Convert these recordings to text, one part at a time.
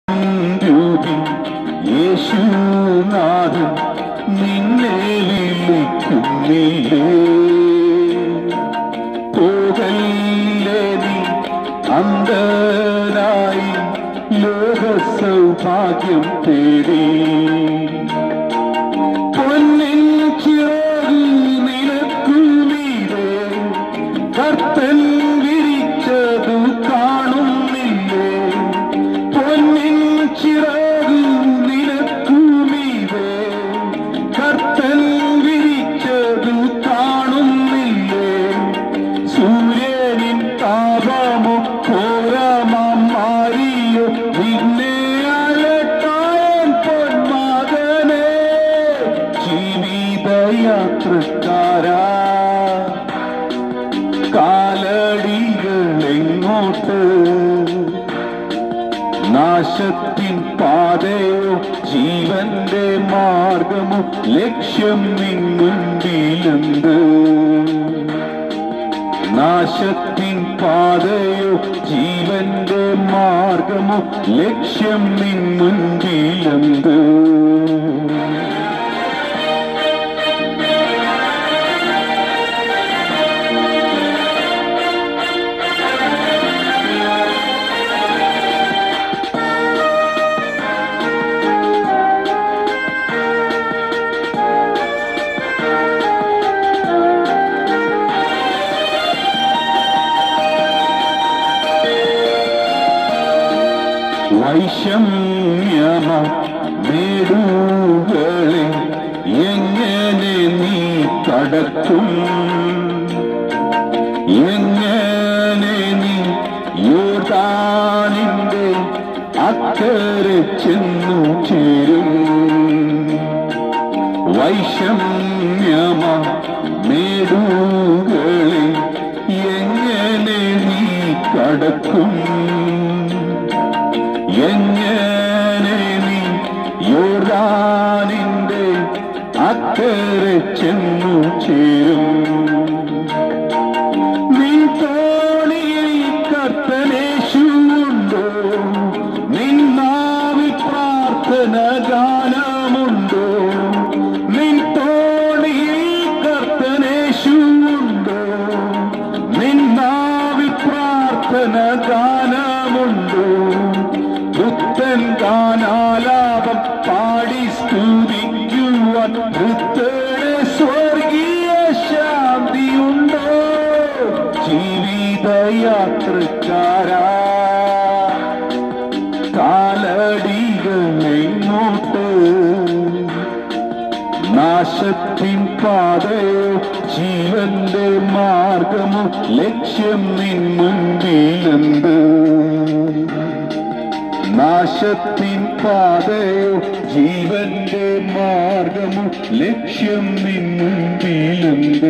രൂപി യേശുനാഥൻ നിന്നെ വിളിക്കുന്നില്ലേ പോകല്ലേ നീ അന്ധനായി ലോക സൗഭാഗ്യം തേടി പൊന്നിൻ ചിറകു നിലക്കുമീതെ കർത്തൻ വിരിച്ചതു കാണുന്നില്ലേ പൊന്നിൻ ചിറകു നിലക്കുമീതെ കർത്തൻ വിരിച്ചതു കാണുന്നില്ലേ സൂര്യനിൻ താപമോ ഘോരമാം മാറിയോ നിന്നെ അലട്ടാൻ പൊന്മകനെ ജീവിതയാത്രക്കാരാ കാലടികൾ എങ്ങോട്ട് നാശത്തിൻ പാതയോ ജീവന്റെ മാർഗമോ ലക്ഷ്യം നിൻ മുൻപിലുണ്ട് നാശത്തിൻ പാതയോ ജീവന്റെ മാർഗമോ ലക്ഷ്യം നിൻ മുൻപിലുണ്ട് വൈഷമ്യമ നേടുകളെ എങ്ങനെ നീ കടക്കും എങ്ങനെ നീ യോർദാനിന്റെ അക്കരെ ചെന്നു ചേരും വൈഷമ്യമ മേടുകളെ എങ്ങനെ നീ കടക്കും എങ്ങനെ നീ യോർദാനിന്റെ അക്കരെ ചെന്നു ചേരും നിൻ തോണിയിൽ കർത്തനേശുണ്ടോ നിൻ നാവിൽ പ്രാർത്ഥന ഗാനമുണ്ടോ നിൻ തോണിയിൽ കർത്തനേശുണ്ടോ നിൻ നാവിൽ പ്രാർത്ഥന ഗാനമുണ്ടോ വൃത്തൻ ഗാനാലാപം പാടി സ്തുതിക്കുവാൻ വൃത്തയുടെ സ്വർഗീയ ശാന്തിയുണ്ടോ ജീവിതയാത്രക്കാരാ കാലടികൾ എങ്ങോട്ട് നാശത്തിൻ പാതയോ ജീവന്റെ മാർഗമോ ലക്ഷ്യം നിൻ മുൻപിലുണ്ട് നാശത്തിൻ പാതയോ ജീവന്റെ മാർഗമോ ലക്ഷ്യം നിൻ മുൻപിലുണ്ട്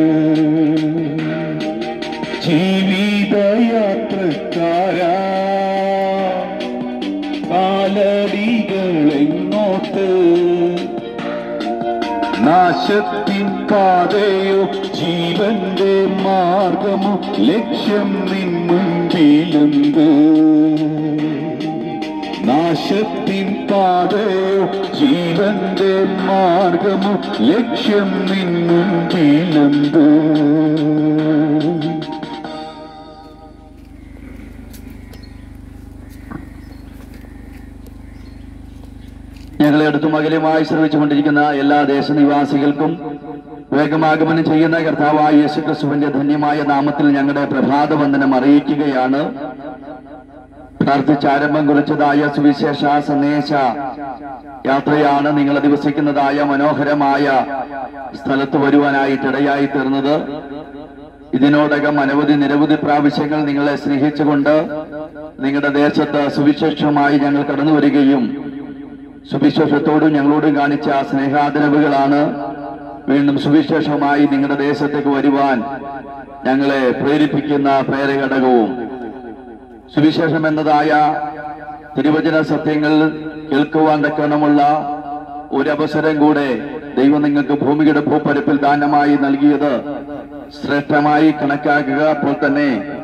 ജീവിതയാത്രക്കാരാ കാലടികൾ എങ്ങോട്ട് നാശത്തിൻ പാതയോ ജീവന്റെ മാർഗമോ ലക്ഷ്യം നിൻ മുൻപിലുണ്ട് നാശത്തിൻ പാതയോ ജീവന്റെ മാർഗമോ ലക്ഷ്യം നിൻ മുൻപിലുണ്ട് ഞങ്ങളെ അടുത്തും അകലുമായി ശ്രമിച്ചുകൊണ്ടിരിക്കുന്ന എല്ലാ ദേശനിവാസികൾക്കും വേഗമാഗമനം ചെയ്യുന്ന കർത്താവായ യേശുക്രിസ്തുവിന്റെ ധന്യമായ നാമത്തിൽ ഞങ്ങളുടെ പ്രഭാത വന്ദനം അറിയിക്കുകയാണ് പ്രാർത്ഥിച്ച് ആരംഭം കുറിച്ചതായ സുവിശേഷ സന്ദേശ യാത്രയാണ് നിങ്ങൾ അധിവസിക്കുന്നതായ മനോഹരമായ സ്ഥലത്ത് വരുവാനായിട്ട് ഇടയായി തീർന്നത് ഇതിനോടകം അനവധി നിരവധി പ്രാവശ്യങ്ങൾ നിങ്ങളെ സ്നേഹിച്ചുകൊണ്ട് നിങ്ങളുടെ ദേശത്ത് സുവിശേഷമായി ഞങ്ങൾ കടന്നു വരികയും സുവിശേഷത്തോടും ഞങ്ങളോടും കാണിച്ച സ്നേഹാദരവുകളാണ് വീണ്ടും സുവിശേഷമായി നിങ്ങളുടെ ദേശത്തേക്ക് വരുവാൻ ഞങ്ങളെ പ്രേരിപ്പിക്കുന്ന പ്രേരഘടകവും സുവിശേഷം എന്നതായ തിരുവചന സത്യങ്ങൾ കേൾക്കുവാൻ തക്കണമുള്ള ഒരവസരം കൂടെ ദൈവം നിങ്ങൾക്ക് ഭൂമിയുടെ ഭൂപ്പരപ്പിൽ ദാനമായി നൽകിയത് ശ്രേഷ്ഠമായി കണക്കാക്കുക അപ്പോൾ തന്നെ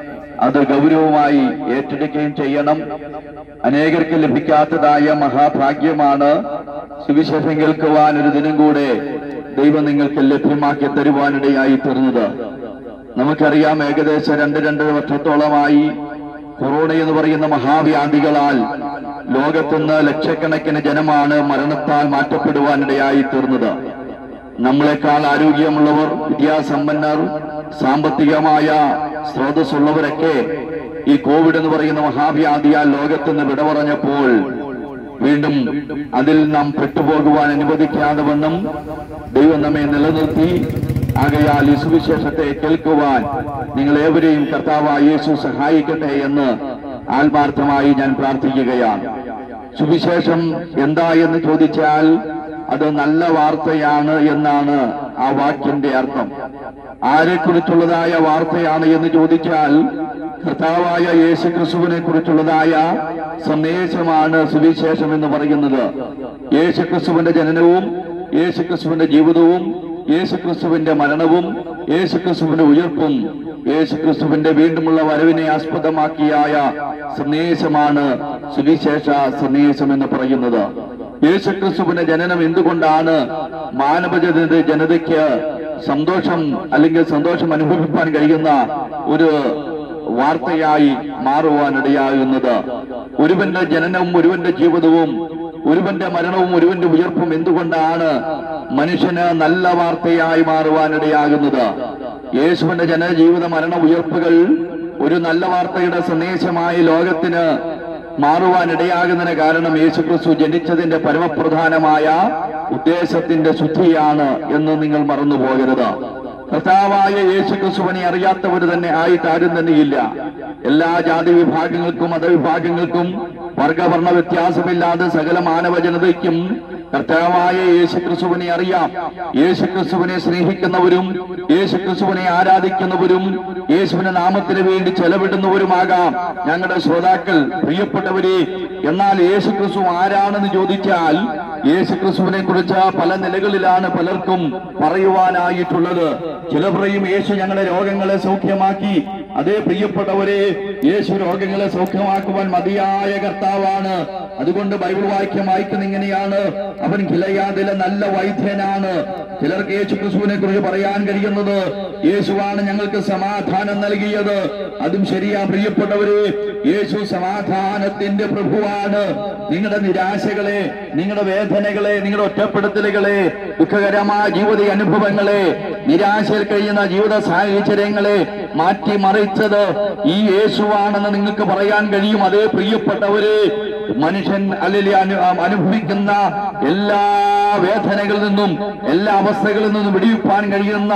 അത് ഗൗരവമായി ഏറ്റെടുക്കുകയും ചെയ്യണം അനേകർക്ക് ലഭിക്കാത്തതായ മഹാഭാഗ്യമാണ് സുവിശേഷം കേൾക്കുവാൻ ഒരു ദിനം കൂടെ ദൈവം നിങ്ങൾക്ക് ലഭ്യമാക്കി തരുവാനിടയായി തീർന്നത് നമുക്കറിയാം ഏകദേശം രണ്ട് രണ്ടര വർഷത്തോളമായി കൊറോണ എന്ന് പറയുന്ന മഹാവ്യാധികളാൽ ലോകത്തുനിന്ന് ലക്ഷക്കണക്കിന് ജനമാണ് മരണത്താൽ മാറ്റപ്പെടുവാനിടയായി തീർന്നത് നമ്മളെക്കാൾ ആരോഗ്യമുള്ളവർ വിദ്യാസമ്പന്നർ സാമ്പത്തികമായ സ്രോതസ്സുള്ളവരൊക്കെ ഈ കോവിഡ് എന്ന് പറയുന്ന മഹാവ്യാധിയാൽ ലോകത്തുനിന്ന് വിട പറഞ്ഞപ്പോൾ വീണ്ടും അതിൽ നാം പെട്ടുപോകുവാൻ അനുവദിക്കാതെ വണ്ണം ദൈവം നമ്മെ നിലനിർത്തി ആകയാൽ ഈ സുവിശേഷത്തെ കേൾക്കുവാൻ നിങ്ങൾ ഏവരെയും കർത്താവായ യേശു സഹായിക്കട്ടെ എന്ന് ആത്മാർത്ഥമായി ഞാൻ പ്രാർത്ഥിക്കുകയാണ് സുവിശേഷം എന്താ എന്ന് ചോദിച്ചാൽ അത് നല്ല വാർത്തയാണ് എന്നാണ് ആ വാക്യന്റെ അർത്ഥം ആരെക്കുറിച്ചുള്ളതായ വാർത്തയാണ് എന്ന് ചോദിച്ചാൽ കർത്താവായ യേശു ക്രിസ്തുവിനെ കുറിച്ചുള്ളതായ സന്ദേശമാണ് സുവിശേഷം എന്ന് പറയുന്നത് യേശു ക്രിസ്തുവിന്റെ ജനനവും യേശു ക്രിസ്തുവിന്റെ ജീവിതവും യേശു ക്രിസ്തുവിന്റെ മരണവും യേശു ക്രിസ്തുവിന്റെ ഉയർപ്പും യേശു ക്രിസ്തുവിന്റെ വീണ്ടുമുള്ള വരവിനെ ആസ്പദമാക്കിയായ സന്ദേശമാണ് സുവിശേഷ സന്ദേശം എന്ന് പറയുന്നത് യേശു ക്രിസ്തുവിന്റെ ജനനം എന്തുകൊണ്ടാണ് മാനവ ജനത ജനതയ്ക്ക് സന്തോഷം അല്ലെങ്കിൽ സന്തോഷം അനുഭവിക്കാൻ കഴിയുന്ന ഒരു വാർത്തയായി മാറുവാനിടയാകുന്നത് ഒരുവന്റെ ജനനവും ഒരുവന്റെ ജീവിതവും ഒരുവന്റെ മരണവും ഒരുവന്റെ ഉയർപ്പും എന്തുകൊണ്ടാണ് മനുഷ്യന് നല്ല വാർത്തയായി മാറുവാനിടയാകുന്നത് യേശുവിന്റെ ജനജീവിത മരണ ഉയർപ്പുകൾ ഒരു നല്ല വാർത്തയുടെ സന്ദേശമായി ലോകത്തിന് മാറുവാനിടയാകുന്നതിന് കാരണം യേശുക്രിസ്തു ജനിച്ചതിന്റെ പരമപ്രധാനമായ ഉദ്ദേശത്തിന്റെ ശുദ്ധിയാണ് എന്ന് നിങ്ങൾ മറന്നു പോകരുത് കർത്താവായ യേശു ക്രിസ്തുവിനെ അറിയാത്തവർ തന്നെ ആയിട്ട് ആരും തന്നെയില്ല എല്ലാ ജാതി വിഭാഗങ്ങൾക്കും മതവിഭാഗങ്ങൾക്കും വർഗവർണ്ണ വ്യത്യാസമില്ലാതെ സകല മാനവ ജനതയ്ക്കും കർത്താവായ യേശു ക്രിസ്തുവിനെ അറിയാം യേശു ക്രിസ്തുവിനെ സ്നേഹിക്കുന്നവരും യേശു ക്രിസ്തുവിനെ ആരാധിക്കുന്നവരും യേശുവിന്റെ നാമത്തിന് വേണ്ടി ചെലവിടുന്നവരുമാകാം ഞങ്ങളുടെ ശ്രോതാക്കൾ പ്രിയപ്പെട്ടവരെ എന്നാൽ യേശു ക്രിസ്തു ആരാണെന്ന് ചോദിച്ചാൽ യേശു ക്രിസ്തുവിനെ കുറിച്ച് പല നിലകളിലാണ് പലർക്കും പറയുവാനായിട്ടുള്ളത് ചില പറയും യേശു ഞങ്ങളുടെ രോഗങ്ങളെ സൗഖ്യമാക്കി അതേ പ്രിയപ്പെട്ടവരെ യേശു രോഗങ്ങളെ സൗഖ്യമാക്കുവാൻ മതിയായ കർത്താവാണ് അതുകൊണ്ട് ബൈബിൾ വാക്യം വായിക്കുന്ന ഇങ്ങനെയാണ് അവൻ കിലയാതിലെ നല്ല വൈദ്യനാണ് ചിലർക്ക് യേശു ക്രിസ്തുവിനെ കുറിച്ച് പറയാൻ കഴിയുന്നത് യേശുവാണ് ഞങ്ങൾക്ക് സമാധാനം നൽകിയത് അതും ശരിയാ പ്രിയപ്പെട്ടവരെ യേശു സമാധാനത്തിന്റെ പ്രഭുവാണ് നിങ്ങളുടെ നിരാശകളെ നിങ്ങളുടെ വേദനകളെ നിങ്ങളുടെ ഒറ്റപ്പെടുത്തലുകളെ ദുഃഖകരമായ ജീവിത അനുഭവങ്ങളെ നിരാശയിൽ കഴിയുന്ന ജീവിത സാഹചര്യങ്ങളെ മാറ്റിമറിച്ചത് ഈ യേശുവാണെന്ന് നിങ്ങൾക്ക് പറയാൻ കഴിയും അതേ പ്രിയപ്പെട്ടവരെ മനുഷ്യൻ അല്ലെങ്കിൽ അനു അനുഭവിക്കുന്ന എല്ലാ വേദനകളിൽ നിന്നും എല്ലാ അവസ്ഥകളിൽ നിന്നും വിടിവിപ്പാൻ കഴിയുന്ന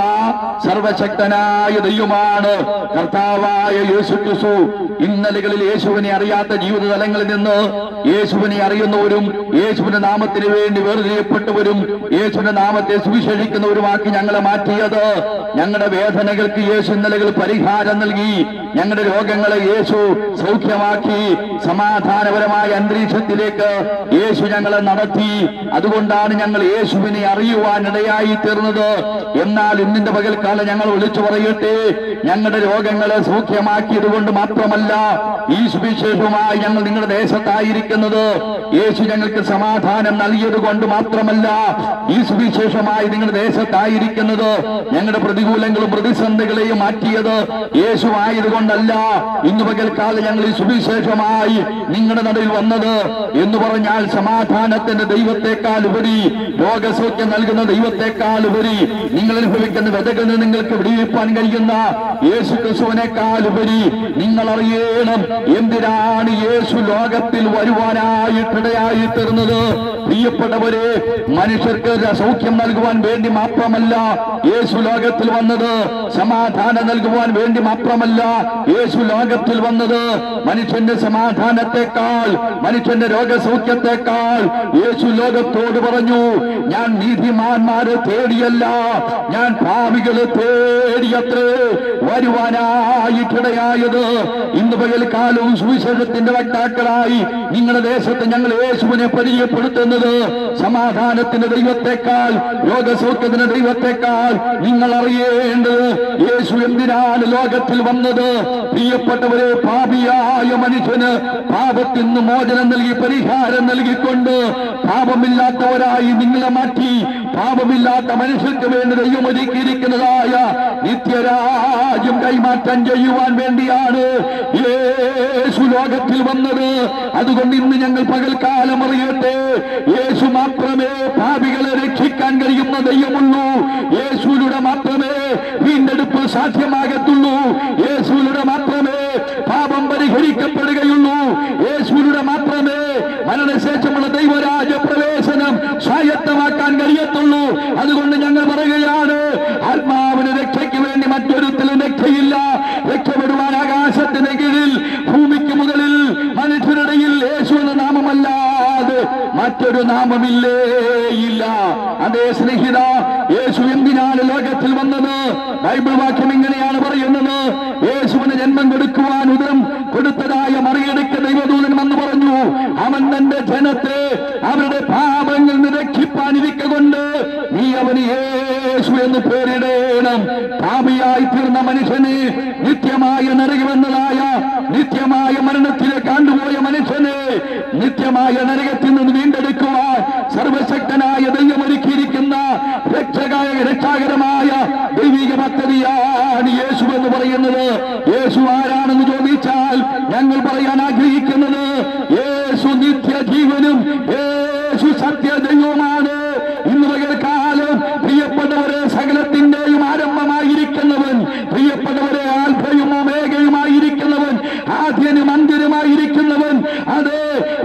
സർവശക്തനായ ദൈവമാണ് കർത്താവായ യേശു ക്രിസ്തു ഇന്നലകളിൽ യേശുവിനെ അറിയാത്ത ജീവിത തലങ്ങളിൽ നിന്ന് യേശുവിനെ അറിയുന്നവരും യേശുവിന്റെ നാമത്തിന് വേണ്ടി വേർതിരിയപ്പെട്ടവരും യേശുവിന്റെ നാമത്തെ സുവിശേഷിക്കുന്നവരുമാക്കി ഞങ്ങളെ മാറ്റിയത് ഞങ്ങളുടെ വേദനകൾക്ക് യേശു ഇന്നലകൾ പരിഹാരം നൽകി ഞങ്ങളുടെ രോഗങ്ങളെ യേശു സൗഖ്യമാക്കി സമാധാനപരമായ അന്തരീക്ഷത്തിലേക്ക് യേശു ഞങ്ങളെ നടത്തി അതുകൊണ്ടാണ് ഞങ്ങൾ യേശുവിനെ അറിയുവാൻ ഇടയായി തീർന്നത് എന്നാൽ ഇന്നിന്റെ പകൽക്കാലം ഞങ്ങൾ വിളിച്ചു പറയട്ടെ ഞങ്ങളുടെ രോഗങ്ങളെ സൗഖ്യമാക്കിയത് കൊണ്ട് മാത്രമല്ല ഈ സുവിശേഷവുമായി ഞങ്ങൾ നിങ്ങളുടെ ദേശത്തായിരിക്കുന്നത് യേശു ഞങ്ങൾക്ക് സമാധാനം നൽകിയത് കൊണ്ട് മാത്രമല്ല ഈ സുവിശേഷമായി നിങ്ങളുടെ ദേശത്തായിരിക്കുന്നത് ഞങ്ങളുടെ പ്രതികൂലങ്ങളും പ്രതിസന്ധികളെയും മാറ്റിയത് യേശു ആയതുകൊണ്ടല്ല ഇന്ന് പകൽക്കാലം ഞങ്ങൾ ഈ സുവിശേഷമായി നിങ്ങളുടെ നടുവിൽ വന്നത് എന്ന് പറഞ്ഞാൽ സമാധാനത്തിന്റെ ദൈവത്തെക്കാൾ ഉപരി രോഗസൗഖ്യം നൽകുന്ന ദൈവത്തെക്കാൾ ഉപരി നിങ്ങൾ അനുഭവിക്കുന്ന വ്യതകളിൽ നിന്ന് നിങ്ങൾക്ക് വിടിവിപ്പാൻ കഴിയുന്ന യേശു ക്രിസ്തുവിനേക്കാൾ ഉപരി നിങ്ങൾ അറിയണം എന്തിനാണ് യേശു ലോകത്തിൽ വരുവാനായിട്ടിടയായി തീർന്നത് പ്രിയപ്പെട്ടവരെ മനുഷ്യർക്ക് സൗഖ്യം നൽകുവാൻ വേണ്ടി മാത്രമല്ല യേശു ലോകത്തിൽ വന്നത് സമാധാനം നൽകുവാൻ വേണ്ടി മാത്രമല്ല യേശു ലോകത്തിൽ വന്നത് മനുഷ്യന്റെ സമാധാനത്തെക്കാൾ മനുഷ്യന്റെ രോഗസൗഖ്യത്തെക്കാൾ യേശു ലോകത്തോട് പറഞ്ഞു ഞാൻ നീതിമാന്മാരെ തേടിയല്ല ഞാൻ ഭാവികളെ തേടിയത്രേ വരുവാനായിട്ടിടയായത് ഇന്ന് പകൽക്കാലവും സുവിശേഷത്തിന്റെ വക്താക്കളായി നിങ്ങളുടെ ദേശത്ത് ഞങ്ങൾ യേശുവിനെ പരിചയപ്പെടുത്തുന്നത് സമാധാനത്തിന്റെ ദൈവത്തെക്കാൾ രോഗസൗഖ്യത്തിന്റെ ദൈവത്തെക്കാൾ നിങ്ങൾ അറിയേണ്ടത് യേശു എന്തിനാണ് ലോകത്തിൽ വന്നത് പ്രിയപ്പെട്ടവരെ പാപിയായ മനുഷ്യന് പാപത്തിൽ നിന്ന് മോചനം നൽകി പരിഹാരം നൽകിക്കൊണ്ട് പാപമില്ലാത്തവരായി നിങ്ങളെ മാറ്റി പാപമില്ലാത്ത മനുഷ്യർക്ക് വേണ്ടി ദൈവം ഒരുക്കിയിരിക്കുന്നതായ നിത്യരാജ്യം കൈമാറ്റം ചെയ്യുവാൻ വേണ്ടിയാണ് യേശു ലോകത്തിൽ വന്നത് അതുകൊണ്ട് ഇന്ന് ഞങ്ങൾ പകൽക്കാലം അറിയട്ടെ യേശു മാത്രമേ പാപികളെ രക്ഷിക്കാൻ കഴിയുന്ന ദൈവമുള്ളൂ യേശുവിലൂടെ മാത്രമേ വീണ്ടെടുപ്പ് സാധ്യമാകത്തുള്ളൂ യേശുവിലൂടെ മാത്രമേ പാപം പരിഹരിക്കപ്പെടുകയുള്ളൂ യേശുവിലൂടെ മാത്രമേ മരണശേഷമുള്ള ദൈവരാജ പ്രവേശനം സ്വായത്തമാക്കാൻ കഴിയത്തുള്ളൂ അതുകൊണ്ട് ഞങ്ങൾ പറയുകയാണ് ആത്മാവിന് രക്ഷയ്ക്ക് വേണ്ടി മറ്റൊരുത്തിലും രക്ഷയില്ല രക്ഷപ്പെടുവാൻ ആകാശത്തിന് കീഴിൽ ഭൂമിക്ക് മുകളിൽ മനുഷ്യരുടെയിൽ യേശു എന്ന നാമമല്ലാതെ മറ്റൊരു നാമമില്ലേ ഇല്ല അതേ സ്നേഹിത യേശു എന്തിനാണ് ലോകത്തിൽ വന്നത് ബൈബിൾ വാക്യം ഇങ്ങനെയാണ് പറയുന്നത് യേശുവിന് ജന്മം കൊടുക്കുവാൻ ഉദരം കൊടുത്തതായ മറികടക്ക ദൈവദൂതൻ വന്ന് പറഞ്ഞു അവൻ തന്റെ ജനത്തെ അവരുടെ പാപങ്ങളിൽ നിന്ന് രക്ഷിപ്പാനിരിക്ക കൊണ്ട് നീ അവന് യേശു എന്ന് പേരിടേണം പാപിയായി തീർന്ന മനുഷ്യനെ നിത്യമായ നരകമെന്നതായ നിത്യമായ മരണത്തിലേക്ക് കണ്ടുപോയ മനുഷ്യനെ നിത്യമായ നരകത്തിൽ നിന്ന് വീണ്ടെടുക്കുവാൻ സർവശക്തനായ ദൈവമൊരുക്കിയിരിക്കുന്ന രക്ഷകായ രക്ഷാകരമായ ദൈവിക പദ്ധതിയാണ് യേശു എന്ന് പറയുന്നത് യേശു ആരാണെന്ന് ചോദിച്ചാൽ ഞങ്ങൾ പറയാൻ ആഗ്രഹിക്കുന്നത് യേശു നിത്യജീവനും യേശു സത്യദൈവമാണ് ഇന്ന് പകൽക്കാലം പ്രിയപ്പെട്ടവരെ സകലത്തിന്റെയും ആരംഭമായിരിക്കുന്നവൻ പ്രിയപ്പെട്ടവരെ ആൽഫയും ഒമേഗയുമായിരിക്കുന്നവൻ ആദ്യനും അന്ത്യനുമായിരിക്കുന്നവൻ അത്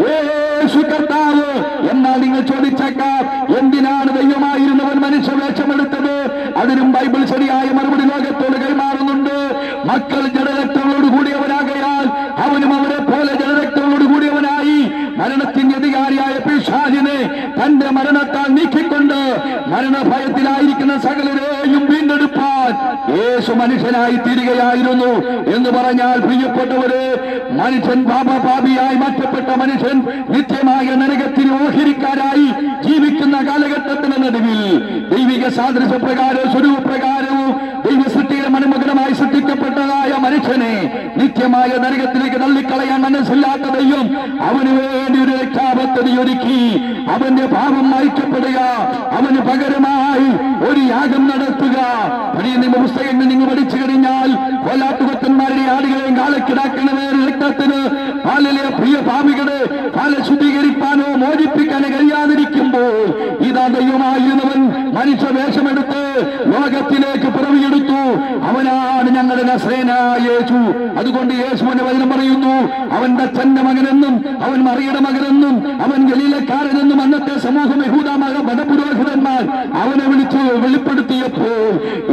യേശു കർത്താവ് എന്നാൽ നിങ്ങൾ ചോദിച്ചേക്കാം എന്തിനാണ് ദൈവമായിരുന്നവൻ മനുഷ്യവേഷമെടുത്തത് അതിനും ബൈബിൾ ശരിയായ മറുപടി ലോകത്തോട് കൈമാറുന്നുണ്ട് മക്കൾ ജഡരക്തങ്ങളോട് കൂടിയവനാകയാൽ അവനും അവരെ പോലെ ജഡരക്തങ്ങളോട് കൂടിയവനായി മരണത്തിന്റെ അധികാരിയായ പിശാചിനെ തന്റെ മരണത്താൽ നീക്കിക്കൊണ്ട് മരണഭയത്തിലായിരിക്കുന്ന സകലരെയും വീണ്ടെടുപ്പാൻ യേശു മനുഷ്യനായി തീരുകയായിരുന്നു എന്ന് പറഞ്ഞാൽ പ്രിയപ്പെട്ടവര് മനുഷ്യൻ പാപപാപിയായി മാറ്റപ്പെട്ട മനുഷ്യൻ നിത്യമായ നരകത്തിന് ഓഹരിക്കാരായി ജീവിക്കുന്ന കാലഘട്ടത്തിന് നടുവിൽ ദൈവിക സാദൃശ്യപ്രകാരവും സ്വരൂപപ്രകാരവും ദൈവ സൃഷ്ടിയുടെ മണിമകനമായി സൃഷ്ടിക്കപ്പെട്ടതായ മനുഷ്യനെ നിത്യമായ നരകത്തിലേക്ക് തള്ളിക്കളയാൻ മനസ്സില്ലാത്ത ദൈവം അവന് വേണ്ടി ഒരു രക്ഷാപദ്ധതി ഒരുക്കി അവന്റെ പാപം മായ്ക്കപ്പെടുക അവന് പകരമായി ഒരു യാഗം നടത്തുക പഴയ നിയമ പുസ്തകങ്ങൾ നിങ്ങൾ പഠിച്ചു കഴിഞ്ഞാൽ കൊല്ലാട്ടുകൊത്തന്മാരുടെ ആടുകളെയും കാലക്കിടാക്കണവേ രക്തത്തിന് പാലിലെ പ്രിയ പാപികളെ പാല ശുദ്ധീകരിക്കാനോ മോചിപ്പിക്കാനോ കഴിയാതിരിക്കുമ്പോൾ ഇതാ ദൈവമായിരുന്നവൻ മനുഷ്യ വേഷമെടുത്ത് ലോകത്തിലേക്ക് പിറവിയെടുത്തു അവനാണ് ഞങ്ങളുടെ നസ്രേനായ യേശു അതുകൊണ്ട് യേശുവിന്റെ വചനം പറയുന്നു അവന്റെ അച്ഛന്റെ മകനെന്നും അവൻ മറിയുടെ മകനെന്നും അവൻ ഗലീലക്കാരനെന്നും അന്നത്തെ സമൂഹം യഹൂദ മക മതപുരോഹിതന്മാർ അവനെ വിളിച്ചു വെളിപ്പെടുത്തിയപ്പോൾ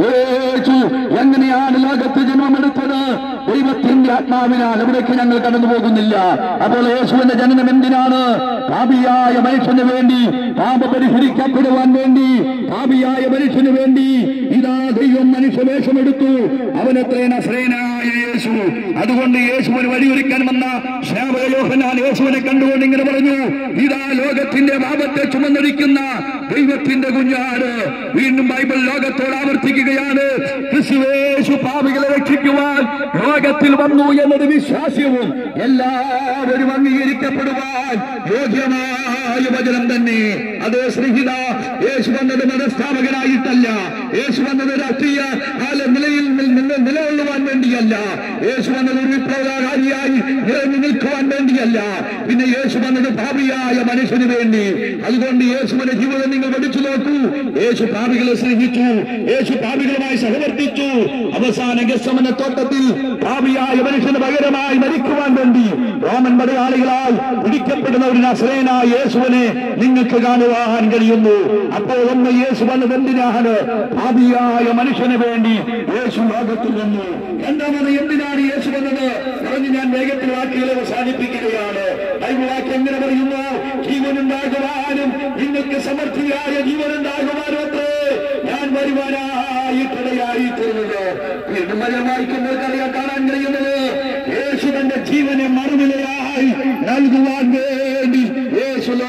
യേശു എങ്ങനെയാണ് ലോകത്ത് ജന്മമെടുത്തത് ദൈവത്തിന്റെ ആത്മാവിനാൽ അവിടേക്ക് ഞങ്ങൾ കടന്നു പോകുന്നില്ല അപ്പോൾ യേശുവിന്റെ ജനനം എന്തിനാണ് പാപിയായ മനുഷ്യന് വേണ്ടി പാപ പരിഹരിക്കപ്പെടുവാൻ വേണ്ടി പാപിയായ മനുഷ്യന് വേണ്ടി ഇതാ ദൈവം മനുഷ്യവേഷമെടുത്തു അവനെത്രേ നസ്രേനായ യേശു അതുകൊണ്ട് യേശുവിന് വഴിയൊരുക്കാൻ വന്ന ശ്യാമക യോഹനാൻ യേശുവിനെ കണ്ടുകൊണ്ട് ഇങ്ങനെ പറഞ്ഞു ഇതാ ലോകത്തിന്റെ പാപത്തെ ചുമന്നടിക്കുന്ന ദൈവത്തിന്റെ കുഞ്ഞാട് വീണ്ടും ബൈബിൾ ലോകത്തോട് ആവർത്തിക്കുകയാണ് ക്രിസ്തുവേശു പാപികളെ രക്ഷിക്കുവാൻ ലോകത്തിൽ വന്നു എന്നൊരു വിശ്വാസ്യവും എല്ലാവരും അംഗീകരിക്കപ്പെടുവാൻ യോഗ്യമായ വചനം തന്നെ അതേ സ്നേഹിത യേശു വന്നത് മതസ്ഥാപകനായിട്ടല്ല യേശു വന്നത് രാഷ്ട്രീയ കാല നിലയിൽ നിന്ന് നിലകൊള്ളുവാൻ വേണ്ടിയല്ല യേശു വന്നത് ഒരു വിപ്ലവകാരിയായി നിലനിന്ന് നിൽക്കുവാൻ വേണ്ടിയല്ല പിന്നെ യേശു വന്നത് ഭാവിയായ മനുഷ്യന് വേണ്ടി അതുകൊണ്ട് യേശുവിന്റെ ജീവിതം നിങ്ങൾ പഠിച്ചു നോക്കൂ യേശു പാപികളെ സ്നേഹിച്ചു യേശു പാപികളുമായി സഹവർത്തിച്ചു അവസാന ഗസമന തോട്ടത്തിൽ പാപിയായ മനുഷ്യന് പകരമായി മരിക്കുവാൻ വേണ്ടി റോമൻ പടയാളികളാൽ പിടിക്കപ്പെടുന്ന ഒരു നസ്രേനായ യേശുവിനെ നിങ്ങൾക്ക് കാണുവാൻ കഴിയുന്നു അപ്പോൾ ഒന്ന് യേശു വന്നത് എന്തിനാണ് പാപിയായ മനുഷ്യന് വേണ്ടി യേശു ലോകത്തിൽ വന്നു രണ്ടാമത് എന്തിനാണ് യേശു വന്നത് പറഞ്ഞ് ഞാൻ വേഗത്തിൽ വാക്കുകൾ അവസാനിപ്പിക്കുകയാണ് ബൈബിൾ വാക്യം എങ്ങനെ പറയുന്നു ജീവനുണ്ടാകുവാനും നിങ്ങൾക്ക് സമൃദ്ധിയായി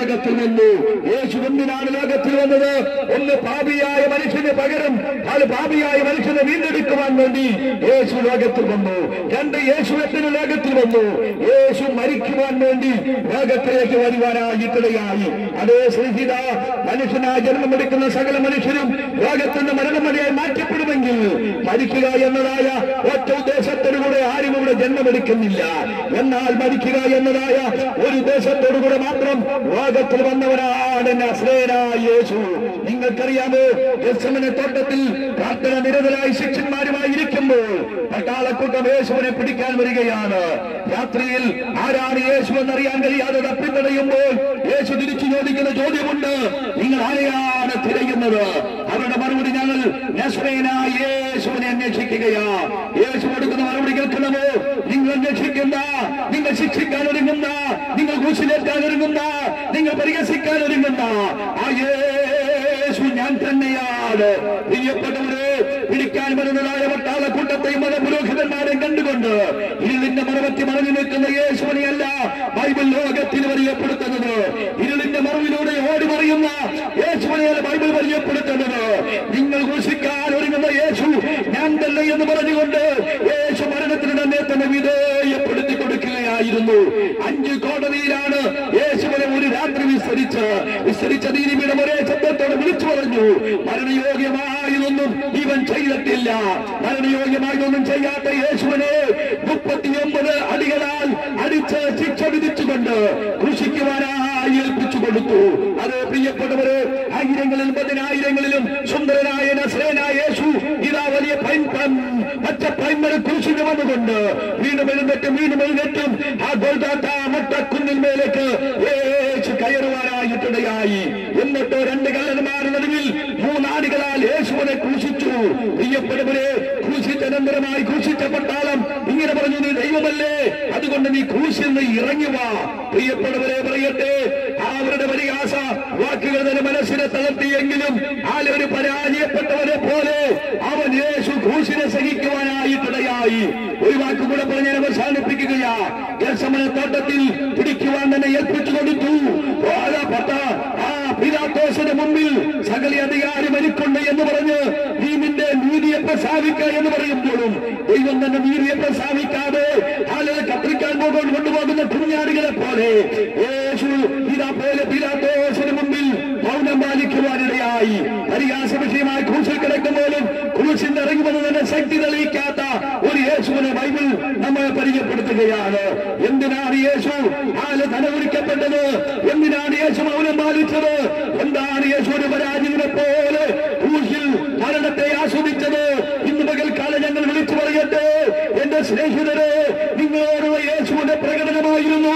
ലോകത്തിൽ വന്നു യേശു എന്തിനാണ് ലോകത്തിൽ വന്നത് ഒന്ന് പാപിയായ മനുഷ്യന് പകരം അത് പാപിയായ മനുഷ്യനെ വീണ്ടെടുക്കുവാൻ വേണ്ടി യേശു ലോകത്തിൽ വന്നു രണ്ട് യേശു എന്തിന് ലോകത്തിൽ വന്നു യേശു മരിക്കുവാൻ വേണ്ടി ലോകത്തിലേക്ക് വരുവാനായിട്ടിടയായി അതേ സ്നേഹിത മനുഷ്യനായി ജന്മമെടുക്കുന്ന സകല മനുഷ്യരും ലോകത്തിന്റെ മരണമടിയായി മാറ്റപ്പെടുമെങ്കിൽ മരിക്കുക എന്നതായ ഒറ്റ ഉദ്ദേശത്തോടുകൂടെ ആരും ഇവിടെ ജന്മമെടുക്കുന്നില്ല എന്നാൽ മരിക്കുക എന്നതായ ഒരു ഉദ്ദേശത്തോടുകൂടെ മാത്രം ലോകത്തിൽ വന്നവനാണ് നസ്രേനായ യേശു നിങ്ങൾക്കറിയാമോ യെസമന തോട്ടത്തിൽ പ്രാർത്ഥന നിരതരായി ശിഷ്യന്മാരുമായി ഇരിക്കുമ്പോൾ പട്ടാളക്കൂട്ടം യേശുവിനെ പിടിക്കാൻ വരികയാണ് രാത്രിയിൽ ആരാണ് യേശു എന്നറിയാൻ കഴിയാതെ തപ്പിത്തടയുമ്പോൾ യേശു തിരിച്ചു ചോദിക്കുന്ന ചോദ്യമുണ്ട് നിങ്ങൾ ആരെയാണ് തിരയുന്നത് അവരുടെ മറുപടി ഞങ്ങൾ നസ്രേനായ യേശുവിനെ അന്വേഷിക്കുകയാ യേശു കൊടുക്കുന്ന മറുപടി കേൾക്കണമോ നിങ്ങൾ അന്വേഷിക്കുന്ന നിങ്ങൾ ശിക്ഷിക്കാൻ ഒരുങ്ങുന്ന നിങ്ങൾ കൂശിലേറ്റാൻ ഒരുങ്ങുന്ന നിങ്ങൾ പരിഹസിക്കാൻ ഒരുങ്ങുന്ന ആ യേശു ഞാൻ തന്നെയാണ് പ്രിയപ്പെട്ടവരെ പിടിക്കാൻ വരുന്നതായ പട്ടാളക്കൂട്ടത്തെയും മതപുരോഹിതന്മാരെയും കണ്ടുകൊണ്ട് ഇരുളിന്റെ മറവത്തി മറഞ്ഞു നിൽക്കുന്ന യേശുവിനെയല്ല ബൈബിൾ ലോകത്തിന് പരിചയപ്പെടുത്തുന്നത് ഇരുളിന്റെ മറവിലൂടെ ഓടി മറിയുന്ന യേശുവിനെയല്ല ബൈബിൾ പരിചയപ്പെടുത്തുന്നത് നിങ്ങൾ ഘോഷിക്കാൻ ഒരുങ്ങുന്ന യേശു ഞാൻ തന്നെ എന്ന് പറഞ്ഞുകൊണ്ട് യേശു മരണത്തിന് തന്നെ തന്നെ വിധേയപ്പെടുത്തി കൊടുക്കുകയായിരുന്നു അഞ്ച് കോടതിയിലാണ് യേശുവിനെ ഒരു രാത്രി വിസ്തരിച്ച് വിസ്തരിച്ച നീതിപീഠം ഒരേ ശബ്ദത്തോടെ വിളിച്ചു പറഞ്ഞു മരണയോഗ്യമായതൊന്നും ഇവൻ ചെയ്തിട്ടില്ല മരണയോഗ്യമായതൊന്നും ചെയ്യാത്ത യേശുവിനെ മുപ്പത്തിയൊമ്പത് അടികളാൽ അടിച്ച് ശിക്ഷ വിധിച്ചുകൊണ്ട് കൃഷിക്കുവാനായി ഏൽപ്പിച്ചു കൊടുത്തു അത് പ്രിയപ്പെട്ടവര് ആയിരങ്ങളിൽ പതിനായിരങ്ങളിലും സുന്ദരനായ നസ്രേനായ യേശു ഇതാ വലിയ പൈൻ പൻ മറ്റ പൈൻമര കുരിശിന് വന്നുകൊണ്ട് വീണ്ടും എഴുന്നേറ്റും വീണ്ടും എഴുന്നേറ്റും ആ ഗോൾദാത്ത മട്ടക്കുന്നിൽ മേലേക്ക് യേശു കയറുവാനായിട്ടിടയായി എന്നിട്ട് രണ്ട് കള്ളന്മാരുടെ നടുവിൽ മൂന്നാടികളാൽ യേശുവിനെ ക്രൂശിച്ചു പ്രിയപ്പെട്ടവരെ ക്രൂശിച്ചനന്തരമായി ക്രൂശിച്ച പട്ടാളം ഇങ്ങനെ പറഞ്ഞു നീ ദൈവമല്ലേ അതുകൊണ്ട് നീ ക്രൂശിൽ നിന്ന് ഇറങ്ങി വാ പ്രിയപ്പെട്ടവരെ പറയട്ടെ അവരുടെ പരിഹാസ വാക്കുകൾ തന്നെ മനസ്സിനെ തളർത്തിയെങ്കിലും ആലൊരു പരാജയപ്പെട്ടവരെ പോലെ അവൻ യേശു ക്രൂശിനെ സഹിക്കുവാനായിട്ടിടയായി ഒരു വാക്ക് കൂടെ പറഞ്ഞ് ഞാൻ അവസാനിപ്പിക്കുകയാ ഗർശമന തോട്ടത്തിൽ പിടിക്കുവാൻ തന്നെ ഏൽപ്പിച്ചു കൊടുത്തു ഓരോ പട്ട ആ പിലാത്തോസിന് മുമ്പിൽ സകല അധികാരി മരിക്കൊണ്ട് എന്ന് പറഞ്ഞ് നീ നിന്റെ നീതിയെ പ്രസാദിക്ക എന്ന് പറയുമ്പോഴും ദൈവം തന്നെ നീതിയെ പ്രസാദിക്കാതെ ആളുകളെ കത്തിരിക്കാൻ പോകാൻ കൊണ്ടുപോകുന്ന കുഞ്ഞാടുകളെ പോലെ യേശു ഇതാ പോലെ പിലാത്തോസിന് മുമ്പിൽ മൗനം പാലിക്കുവാനിടയായി പരിഹാസ വിഷയമായി ക്രൂശിൽ കിടക്കുമ്പോഴും ക്രൂശിൽ ഇറങ്ങി വന്ന് തന്നെ ശക്തി തെളിയിക്കാത്ത ഒരു യേശുവിനെ ബൈബിൾ നമ്മെ പരിചയപ്പെടുത്തുകയാണ് എന്തിനാണ് യേശു ആല് തലകുറിക്കപ്പെട്ടത് എന്തിനാണ് യേശു മൗനം പാലിച്ചത് എന്താണ് യേശുവിന് പരാജയനെ പോലെ ക്രൂശിൽ മരണത്തെ ആസ്വദിച്ചത് ഇന്ന് പകൽക്കാലം ഞങ്ങൾ വിളിച്ചു പറയട്ടെ എന്റെ സ്നേഹിതരെ നിങ്ങളോട് യേശുവിന്റെ പ്രകടനമായിരുന്നു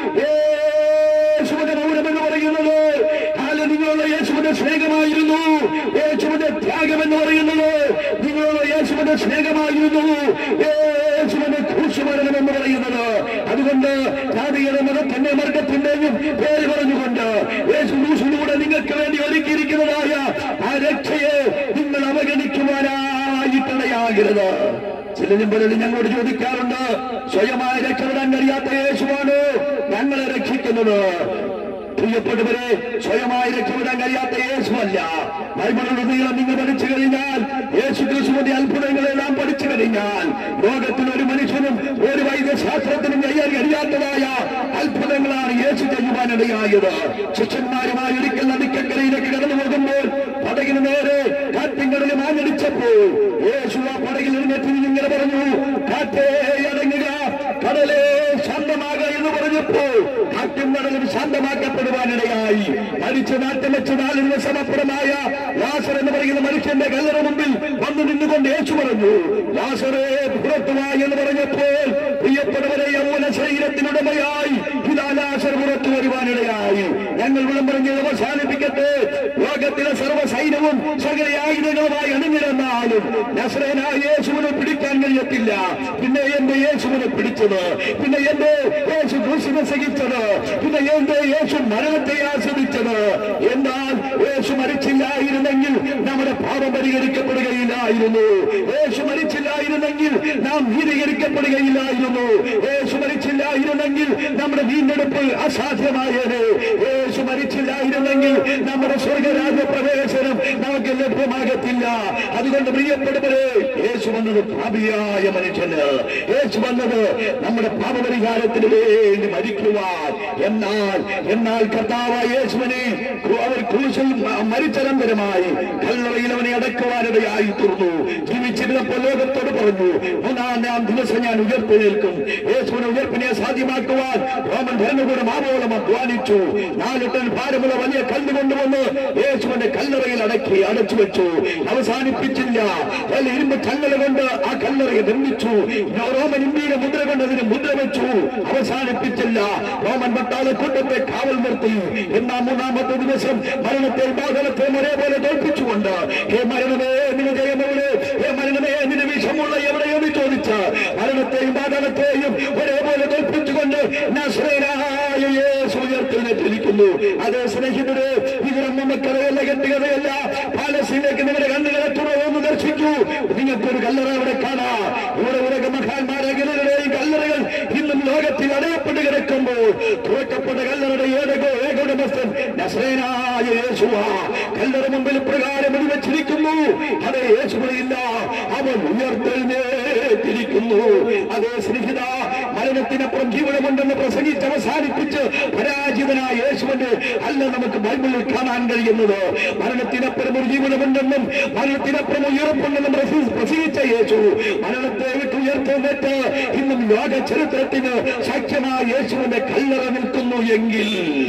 യേശുവിന്റെ മൗനം എന്ന് പറയുന്നത് ആല് നിങ്ങളുള്ള യേശുവിന്റെ സ്നേഹമായിരുന്നു യേശുവിന്റെ ത്യാഗം എന്ന് പറയുന്നത് നിങ്ങളുള്ള യേശുവിന്റെ സ്നേഹമായിരുന്നു യേശുവിന്റെ ക്രൂശുമരണം എന്ന് പറയുന്നത് അതുകൊണ്ട് ജാതിയുടെ മതത്തിന്റെ വർഗത്തിന്റെയും പേര് പറഞ്ഞുകൊണ്ട് യേശു ക്രൂശിലൂടെ നിങ്ങൾക്ക് വേണ്ടി ഒരുക്കിയിരിക്കുന്നതായ ആ രക്ഷയെ നിങ്ങൾ അവഗണിക്കുവാനായിട്ടിടയാകരുത് ചിലരും പലരും ഞങ്ങളോട് ചോദിക്കാറുണ്ട് സ്വയമായി രക്ഷപ്പെടാൻ കഴിയാത്ത യേശുവാണ് ഞങ്ങളെ രക്ഷിക്കുന്നത് പ്രിയപ്പെട്ടവരെ സ്വയമായി രക്ഷപ്പെടാൻ കഴിയാത്ത യേശുവല്ല ബൈബിളുടെ നീളം നിങ്ങൾ പഠിച്ചു കഴിഞ്ഞാൽ യേശു ക്രിസ്തുവിന്റെ അത്ഭുതങ്ങളെ നാം പഠിച്ചു കഴിഞ്ഞാൽ ലോകത്തിൽ ഒരു മനുഷ്യനും ഒരു വൈദ്യശാസ്ത്രത്തിനും ചെയ്യാൻ കഴിയാത്തതായ അത്ഭുതങ്ങളാണ് യേശു ചെയ്യുവാനിടയായത് ശിഷ്യന്മാരുമായി ഒരിക്കൽ നദിക്കക്കരയിലേക്ക് കടന്നു പോകുമ്പോൾ പടകിന് നേരെ കാറ്റിങ്കടലിൽ മാഞ്ഞടിച്ചപ്പോൾ യേശു ആ പടകിൽ എഴുന്നേറ്റ് ഇങ്ങനെ പറഞ്ഞു കാറ്റേ അടങ്ങുക കടലേ ശാന്തമാക എന്ന് പറഞ്ഞപ്പോൾ കാറ്റും കടലും ശാന്തമാക്കപ്പെടുവാനിടയായി മരിച്ചു നാട്ടം വെച്ച് നാല് ദിവസമപ്പുറമായ ലാസർ എന്ന് പറയുന്ന മനുഷ്യന്റെ കല്ലറ മുമ്പിൽ വന്നു നിന്നുകൊണ്ട് യേശു പറഞ്ഞു ലാസറേ പുറത്തുവായി എന്ന് പറഞ്ഞപ്പോൾ പ്രിയപ്പെട്ടവരെ യൗവന ശരീരത്തിനുടമയായി ഇതാ ലാസർ പുറത്തു വരുവാനിടയായി ഞങ്ങൾ വിളംബരങ്ങൾ അവസാനിപ്പിക്കട്ടെ ലോകത്തിലെ സർവ്വ സൈന്യവും സകല ആയുധങ്ങളുമായി അണിനിരന്നാലും നസ്രേനായ യേശുവിനെ പിടിക്കാൻ കഴിയത്തില്ല പിന്നെ എന്റെ യേശുവിനെ പിടിച്ചത് പിന്നെ എന്റെ യേശു ക്രൂശിനെ സഹിച്ചത് പിന്നെ എന്റെ യേശു മരണത്തെ ആസ്വദിച്ചത് എന്നാൽ യേശു മരിച്ചില്ലായിരുന്നെങ്കിൽ നമ്മുടെ പാപം പരിഹരിക്കപ്പെടുകയില്ലായിരുന്നു യേശു മരിച്ചില്ലായിരുന്നെങ്കിൽ നാം നാം നീതീകരിക്കപ്പെടുകയില്ലായിരുന്നു യേശു മരിച്ചില്ലായിരുന്നെങ്കിൽ നമ്മുടെ വീണ്ടെടുപ്പ് അസാധ്യമായേനെ യേശു മരിച്ചില്ലായിരുന്നെങ്കിൽ നമ്മുടെ സ്വർഗരാജ്യ പ്രവേശനം നമുക്ക് ലഭ്യമാകത്തില്ല അതുകൊണ്ട് പ്രിയപ്പെടുന്നവരെ യേശു വന്നത് ഭാവിയായ മനുഷ്യന് യേശു വന്നത് നമ്മുടെ പാപപരിഹാരത്തിന് വേണ്ടി മരിക്കുവാൻ എന്നാൽ എന്നാൽ കർത്താവായ യേശുവിനെ ക്രൂ- അവർ ക്രൂശിൽ മ- മരിച്ചനന്തരമായി കല്ലറയിൽ അവനെ അടക്കുവാനിടയായി തീർന്നു ജീവിച്ചിരുന്നപ്പോൾ ലോകത്തോട് പറഞ്ഞു മൂന്നാം ദിവസം ഞാൻ ഉയർത്തെഴുന്നേൽക്കും യേശുവിനെ ഉയർപ്പിനെ സാധ്യമാക്കുവാൻ റോമൻ ഭരണകൂടം ആവോളം അധ്വാനിച്ചു നാല് ടൺ ഭാരമുള്ള വലിയ കല്ല് കൊണ്ടുവന്ന് യേശുവിന്റെ കല്ലറയിൽ അടക്കി അടച്ചു വെച്ചു അവസാനിപ്പിച്ചില്ല വല്ല ഇരുമ്പ് ചങ്ങല കൊണ്ട് ആ കല്ലറയെ നിർമ്മിച്ചു റോമൻ ഇന്ത്യയിലെ മുദ്ര കൊണ്ട് അതിന് മുദ്ര വെച്ചു അവസാനിപ്പിച്ചില്ല റോമൻ പട്ടാളക്കൂട്ടത്തെ കാവൽ നിർത്തി എന്നാ മൂന്നാമത്തെ ദിവസം മരണത്തെ ബാധനത്തെ ഒരേപോലെ തോൽപ്പിച്ചുകൊണ്ട് ഹേ മരണമേ നിന്റെ ജയമെവിടെ ഹേ മരണമേ നിന്റെ വിഷമുള്ള എവിടെയെന്ന് ചോദിച്ച് മരണത്തെയും ബാധനത്തെയും ഒരേപോലെ തോൽപ്പിച്ചുകൊണ്ട് നസ്രേനായ യേശു ഉയർത്തെഴുന്നേറ്റിരിക്കുന്നു അതേ സ്നേഹിതരെ ഇതിനൊന്നും മക്കളെയല്ല കെട്ടുകഥയല്ല പാലസ്തീനിലേക്ക് നിങ്ങളുടെ കണ്ണുകളെ തുറന്ന് ദർശിക്കൂ നിങ്ങൾക്കൊരു കല്ലറ ഇവിടെ കാണാം ഇവിടെ ഉലക മഹാന്മാരെ ഗലരുടെയും കല്ലറകൾ ഇന്നും ലോകത്തിൽ അടയപ്പെട്ട് കിടക്കുമ്പോൾ തുറക്കപ്പെട്ട കല്ലറയുടെ ഏകോ ഏകോടമസ്ഥൻ നസ്രേനായ യേശുവ കല്ലറ മുമ്പിൽ പ്രകാരം വെച്ചിരിക്കുന്നു അതേ യേശുവില്ല അവൻ ഉയർത്തെഴുന്നേറ്റിരിക്കുന്നു അതേ സ്നേഹിത മരണത്തിനപ്പുറം ജീവനമുണ്ടെന്ന് പ്രസംഗിച്ച് അവസാനിപ്പിച്ച് പരാജിതനായ യേശുവിന്റെ അല്ല നമുക്ക് ബൈബിളിൽ കാണാൻ കഴിയുന്നത് മരണത്തിനപ്പുറം ഒരു ജീവനമുണ്ടെന്നും മരണത്തിനപ്പുറം ഉയർപ്പുണ്ടെന്നും പ്രസംഗി- പ്രസംഗിച്ച യേശു മരണത്തെ വിട്ട് ഉയർത്തെഴുന്നേറ്റ് ഇന്നും ലോക ചരിത്രത്തിന് സാക്ഷ്യമായ യേശുവിന്റെ കല്ലറ നിൽക്കുന്നു എങ്കിൽ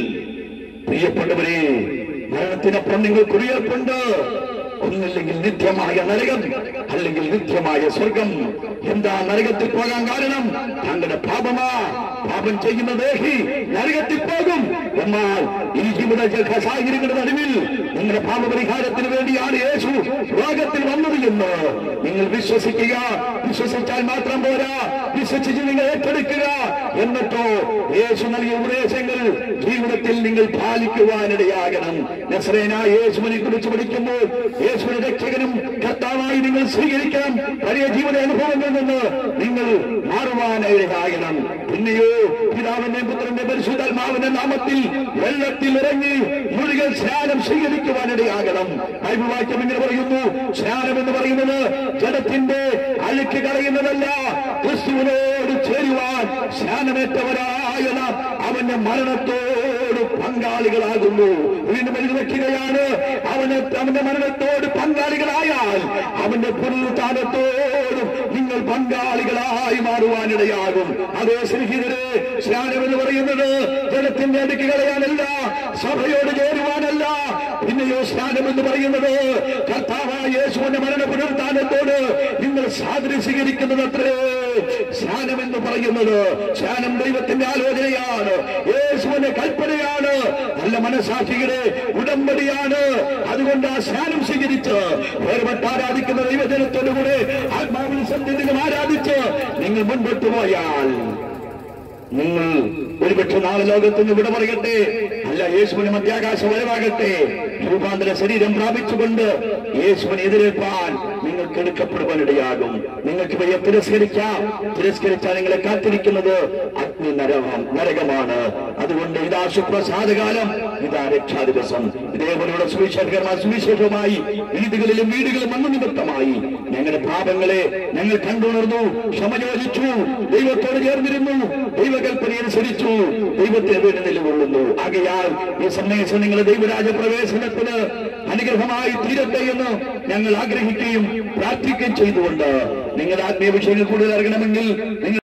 പ്രിയപ്പെട്ടവരെ മരണത്തിനപ്പുറം നിങ്ങൾക്ക് ഉയർപ്പുണ്ട് ഒന്നില്ലെങ്കിൽ നിത്യമായ നരകം അല്ലെങ്കിൽ നിത്യമായ സ്വർഗം എന്താ നരകത്തിൽ പോകാൻ കാരണം തങ്ങളുടെ പാപമാ പാപം ചെയ്യുന്ന ദേഹി നരകത്തിൽ പോകും എന്നാൽ ഈ ജീവിത സാഹചര്യങ്ങളുടെ നടുവിൽ നിങ്ങളുടെ പാപപരിഹാരത്തിന് വേണ്ടിയാണ് യേശു ലോകത്തിൽ വന്നത് എന്ന് നിങ്ങൾ വിശ്വസിക്കുക വിശ്വസിച്ചാൽ മാത്രം പോരാ വിശ്വസിച്ച് നിങ്ങൾ ഏറ്റെടുക്കുക എന്നിട്ടോ യേശു നൽകിയ ഉപദേശങ്ങൾ ജീവിതത്തിൽ നിങ്ങൾ പാലിക്കുവാനിടയാകണം നസ്രേനായ യേശുവിനെ കുറിച്ച് പഠിക്കുമ്പോൾ യേശുവിനെ രക്ഷകനും കർത്താവായി നിങ്ങൾ സ്വീകരിക്കണം പഴയ ജീവിത അനുഭവങ്ങളിൽ നിന്ന് നിങ്ങൾ മാറുവാനിടയാകണം പിന്നെയോ പിതാവിന്റെ പുത്രന്റെ പരിശുദ്ധാത്മാവിന്റെ നാമത്തിൽ വെള്ളത്തിൽ ഇറങ്ങി മുഴുകൽ സ്നാനം സ്വീകരിക്കുവാനിടയാകണം ബൈബിൾ വാക്യം ഇങ്ങനെ പറയുന്നു സ്നാനം എന്ന് പറയുന്നത് ജഡത്തിന്റെ അഴുക്ക് കളയുന്നതല്ല ക്രിസ്തുവിനോട് ചേരുവാൻ സ്നാനമേറ്റവരായ നാം അവന്റെ മരണത്തോട് പങ്കാളികളാകുന്നു വീണ്ടും എഴുതി വെക്കുകയാണ് അവന് അവന്റെ മരണത്തോട് പങ്കാളികളായാൽ അവന്റെ പുനരുത്ഥാനത്തോടും നിങ്ങൾ പങ്കാളികളായി മാറുവാനിടയാകും അതേ സ്നേഹിതരെ സ്നാനം എന്ന് പറയുന്നത് ജലത്തിന്റെ അടുക്ക് കളയാനല്ല സഭയോട് ചേരുവാനല്ല പിന്നെയോ സ്നാനം എന്ന് പറയുന്നത് കർത്താവായ യേശുവിന്റെ മരണ പുനരുത്ഥാനത്തോട് നിങ്ങൾ സാദൃശീകരിക്കുന്നത് അത്രേ സ്നാനം എന്ന് പറയുന്നത് സ്നാനം ദൈവത്തിന്റെ ആലോചനയാണ് യേശുവിന്റെ കൽപ്പനയാണ് നല്ല മനസാക്ഷിയുടെ ഉടമ്പടിയാണ് അതുകൊണ്ട് ആ സ്നാനം സ്വീകരിച്ച് വേർപെട്ട് ആരാധിക്കുന്ന ദൈവജനത്തോടുകൂടെ ആത്മാവിൽ സന്ധിതം ആരാധിച്ച് നിങ്ങൾ മുൻപോട്ട് പോയാൽ നിങ്ങൾ ഒരുപക്ഷെ നാളെ ലോകത്തിന് വിട പറയട്ടെ അല്ല യേശുവിന് മധ്യാകാശ വരവാകട്ടെ രൂപാന്തര ശരീരം പ്രാപിച്ചുകൊണ്ട് യേശുവിനെ എതിരേൽപ്പാൻ നിങ്ങൾക്ക് എടുക്കപ്പെടുവാനിടയാകും നിങ്ങൾക്ക് ഇവയെ തിരസ്കരിക്കാം തിരസ്കരിച്ചാൽ നിങ്ങളെ കാത്തിരിക്കുന്നത് അഗ്നി നരകം നരകമാണ് അതുകൊണ്ട് ഇതാ സുപ്രസാദകാലം ഇതാ രക്ഷാ ദിവസം ഇതേപോലെയുള്ള സുവിശേഷകരമായ സുവിശേഷവുമായി വീടുകളിലും വീടുകളും മണ്ണു നിമിത്തമായി ഞങ്ങളുടെ പാപങ്ങളെ ഞങ്ങൾ കണ്ടുണർന്നു ക്ഷമ ചോദിച്ചു ദൈവത്തോട് ചേർന്നിരുന്നു ദൈവകൽപ്പന അനുസരിച്ചു ദൈവത്തെ വേണ്ടി നിലകൊള്ളുന്നു ആകയാൽ ഈ സന്ദേശം നിങ്ങളുടെ ദൈവരാജ പ്രവേശനത്തിന് അനുഗ്രഹമായി തീരട്ടെ എന്ന് ഞങ്ങൾ ആഗ്രഹിക്കുകയും പ്രാർത്ഥിക്കുകയും ചെയ്തുകൊണ്ട് നിങ്ങളുടെ ആത്മീയ വിഷയങ്ങൾ കൂടുതൽ അറിയണമെങ്കിൽ നിങ്ങൾ